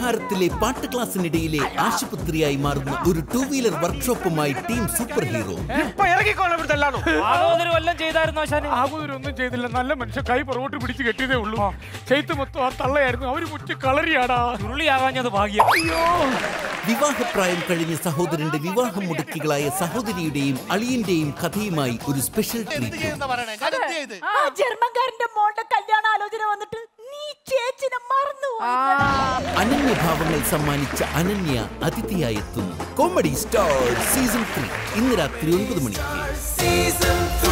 അഗ്രഹാരത്തിലെ പാട്ട് ക്ലാസ്സിനിടയിലെ ആശുപത്രിയായി മാറുന്ന ഒരു ടൂ വീലർ വർക്ക്ഷോപ്പുമായി ടീം സൂപ്പർ ഹീറോ ഇപ്പൊ ഇറങ്ങിക്കോളാം ഇവിടുത്തെ എല്ലാണോ ആലോചന വല്ലതും ചെയ്തായിരുന്നു ആശാന് ആകൂരൊന്നും ചെയ്തില്ല നല്ല മനുഷ്യ കൈ പുറകോട്ട് പിടിച്ച് കെട്ടിയതേ ഉള്ളൂ ചെയ്ത്ത് മൊത്തം ആ തള്ളയായിരുന്നു അവര് മുറ്റി കളറിയാടാ ഉരുളിയാകാഞ്ഞത് ഭാഗ്യം വിവാഹപ്രായം കഴിഞ്ഞ സഹോദരന്റെ വിവാഹം മുടക്കികളായ സഹോദരിയുടെയും അളിയന്റെയും കഥയുമായി ഒരു സ്പെഷ്യൽ ട്രീറ്റ് ആ ജർമ്മൻകാരന്റെ മോളുടെ കല്യാണ ആലോചന വന്നിട്ട് നീ ചേച്ചിനെ മറന്നു അനന്യഭാവങ്ങൾ സമ്മാനിച്ച അനന്യ അതിഥിയായി എത്തുന്നു കോമഡി സ്റ്റാർ സീസൺ ത്രീ ഇന്ന് രാത്രി ഒൻപത് മണിക്ക് Season 3